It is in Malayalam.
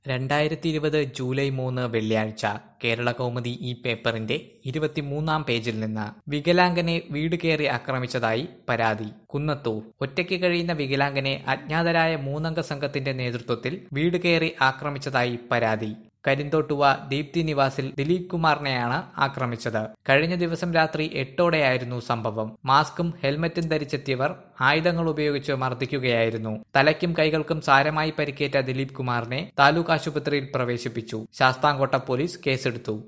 രണ്ടായിരത്തി ഇരുപത് ജൂലൈ മൂന്ന് വെള്ളിയാഴ്ച കേരള കൗമുദി ഈ പേപ്പറിന്റെ ഇരുപത്തിമൂന്നാം പേജിൽ നിന്ന് വികലാംഗനെ വീട് കയറി ആക്രമിച്ചതായി പരാതി കുന്നത്തൂർ ഒറ്റയ്ക്ക് കഴിയുന്ന വികലാംഗനെ അജ്ഞാതരായ മൂന്നംഗ സംഘത്തിന്റെ നേതൃത്വത്തിൽ വീട് കയറി ആക്രമിച്ചതായി പരാതി കരിന്തോട്ടുവ ദീപ്തി നിവാസിൽ ദിലീപ് കുമാറിനെയാണ് ആക്രമിച്ചത് കഴിഞ്ഞ ദിവസം രാത്രി എട്ടോടെയായിരുന്നു സംഭവം മാസ്കും ഹെൽമറ്റും ധരിച്ചെത്തിയവർ ആയുധങ്ങൾ ഉപയോഗിച്ച് മർദ്ദിക്കുകയായിരുന്നു തലയ്ക്കും കൈകൾക്കും സാരമായി പരിക്കേറ്റ ദിലീപ് കുമാറിനെ താലൂക്ക് ആശുപത്രിയിൽ പ്രവേശിപ്പിച്ചു ശാസ്താംകോട്ട പോലീസ് കേസെടുത്തു